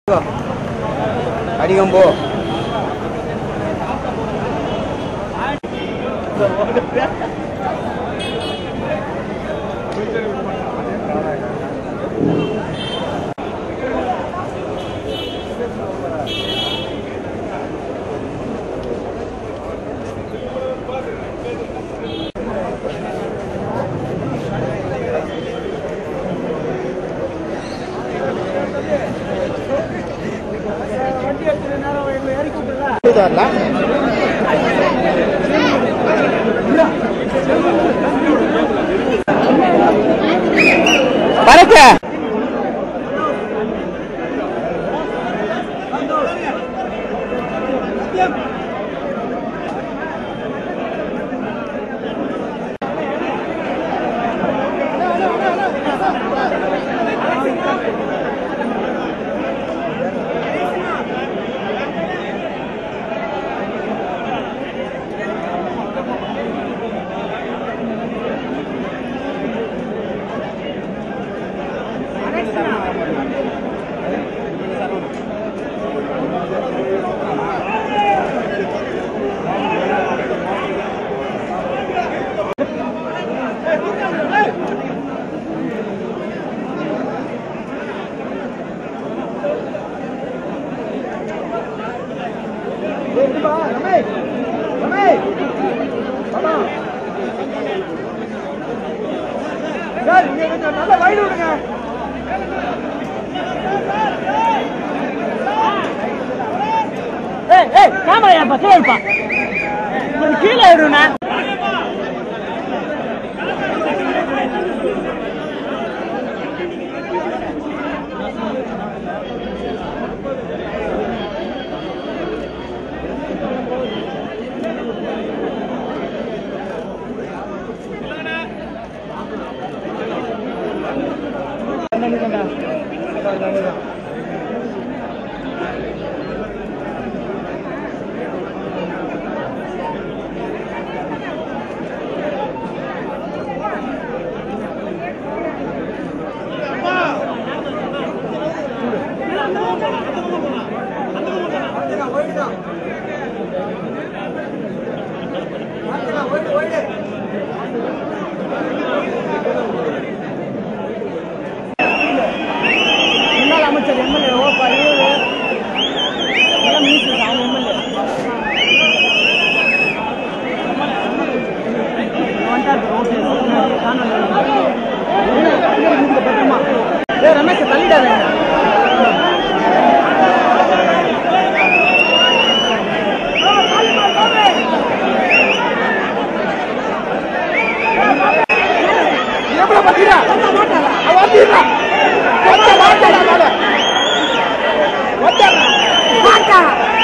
அடிக்கம் போ வரலாம் பறக்க நல்ல வயது விடுங்க ஏய் ஏய் கேமரா ஏன் பச்சை இருப்பா கொஞ்சம் கீழே விடுண்ணா முன்னாள் அமைச்சர் எம்எல்ஏ ஓப்பா இவரு எல்லாம் மினிஸ்டர் அவங்க எம்எல்ஏ வந்துட்டாரு ஓகே பத்திரமா ஏ ரமேஷ் தள்ளிடாத எவ்வளவு பத்திரா வந்துடுறா வந்த மாட்டா மேல வந்த மாட்டா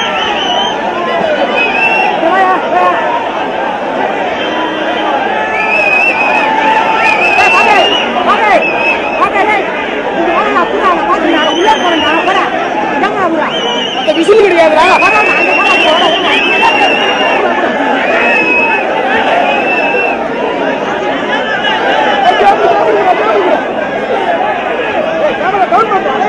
அந்த விசில் கிடையாதுடா கேமரா டவுன் பண்றானே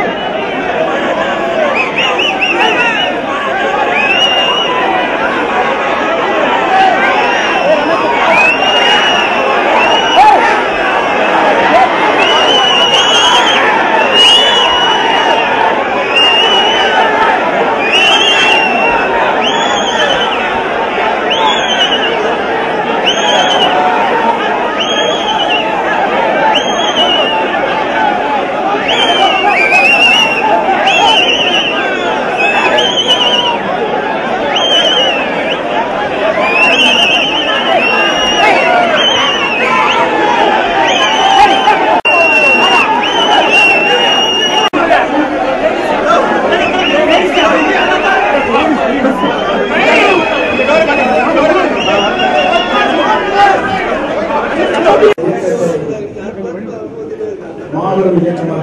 மாபெரும் இயக்கமாக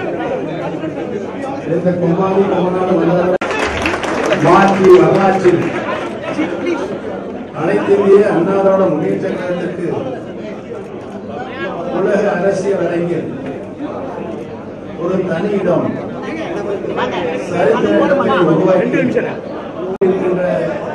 இந்த கொம்பாதி தமிழ்நாடு மண்டல மாற்றி வரலாற்றில் அனைத்திந்திய அண்ணாதோட முன்னேற்ற கழகத்திற்கு உலக அரசியல் அரங்கில் ஒரு தனி இடம் சரித்திரத்தை உருவாக்கி இருக்கின்ற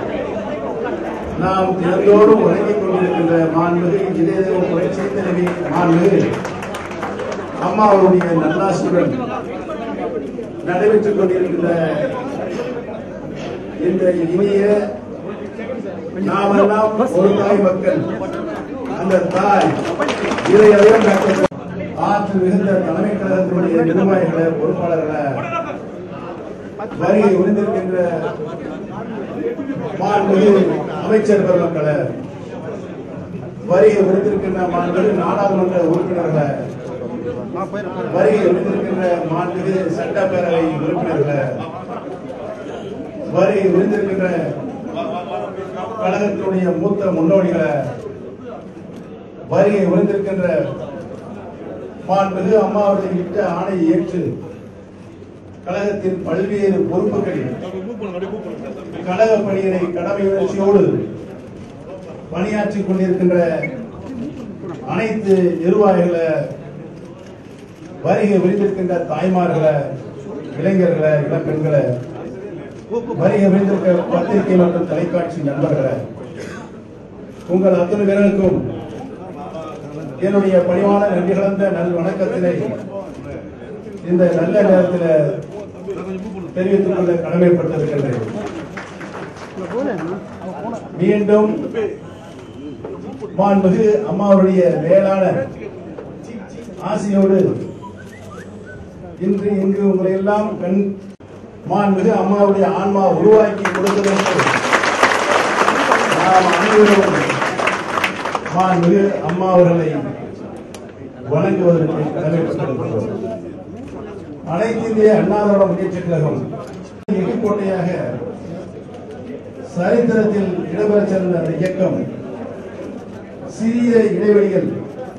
நாம் தினந்தோறும் வழங்கிக் கொண்டிருக்கின்ற மாண்புமிகு இதயதேவ புரட்சி தலைவி மாண்புமிகு அம்மா அவருடைய நல்லாசியுடன் நடைபெற்றுக் கொண்டிருக்கின்ற இந்த இனிய நாமெல்லாம் ஒரு தாய் மக்கள் அந்த தாய் இதையெல்லாம் டாக்டர் ஆற்று மிகுந்த தலைமை கழகத்தினுடைய நிர்வாகிகளை பொறுப்பாளர்களை வருகை உணர்ந்திருக்கின்ற மாண்புமிகு அமைச்சர் பெருமக்களை வருகை உணர்ந்திருக்கின்ற மாண்புமிகு நாடாளுமன்ற உறுப்பினர்களை வருகை உணர்ந்திருக்கின்ற மாண்புமிகு சட்டப்பேரவை உறுப்பினர்களை வருகை உணர்ந்திருக்கின்ற கழகத்தினுடைய மூத்த முன்னோடிகளை வருகை உணர்ந்திருக்கின்ற மாண்புமிகு அம்மா அவர்கள் இட்ட ஆணை ஏற்று கழகத்தின் பல்வேறு பொறுப்புகளில் கழக பணியினை கடமை உணர்ச்சியோடு பணியாற்றிக் கொண்டிருக்கின்ற அனைத்து நிர்வாகிகளை வருகை விரிந்திருக்கின்ற தாய்மார்களை இளைஞர்களை இளம்பெண்களை வருகை விரிந்திருக்க பத்திரிகை மற்றும் தொலைக்காட்சி நண்பர்களை உங்கள் அத்தனை பேருக்கும் என்னுடைய பணிவான நன்றி கலந்த நல் வணக்கத்தினை இந்த நல்ல நேரத்தில் தெரிவித்துக் கொள்ள கடமைப்பட்டிருக்கின்றேன் மீண்டும் மாண்புமிகு அம்மாவுடைய மேலான ஆசையோடு இன்று இங்கு உங்களை எல்லாம் கண் மாண்புமிகு அம்மாவுடைய ஆன்மா உருவாக்கி கொடுத்ததற்கு நாம் அனைவரும் மாண்புமிகு அம்மா அவர்களை வணங்குவதற்கு கடமைப்பட்டிருக்கிறோம் அனைத்து இந்திய அண்ணா திராவிட முன்னேற்ற கழகம் எதிர்கோட்டையாக சரித்திரத்தில் இடம்பெறச் சென்ற அந்த இயக்கம் சிறிய இடைவெளிகள்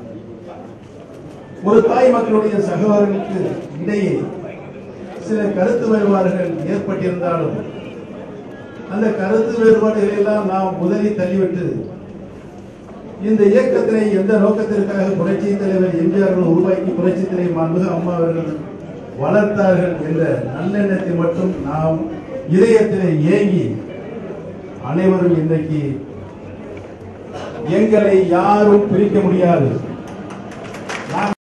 ஒரு தாய் மக்களுடைய சகோதரர்களுக்கு இடையே சில கருத்து வேறுபாடுகள் ஏற்பட்டிருந்தாலும் அந்த கருத்து வேறுபாடுகளை எல்லாம் நாம் முதலில் தள்ளிவிட்டு இந்த இயக்கத்தினை எந்த நோக்கத்திற்காக புரட்சி தலைவர் எம்ஜிஆர் அவர்கள் உருவாக்கி புரட்சி தலைவர் மாண்புமிகு அம்மா அவர்கள் வளர்த்தார்கள் என்ற நல்லெண்ணத்தை மட்டும் நாம் இதயத்திலே ஏங்கி அனைவரும் இன்றைக்கு எங்களை யாரும் பிரிக்க முடியாது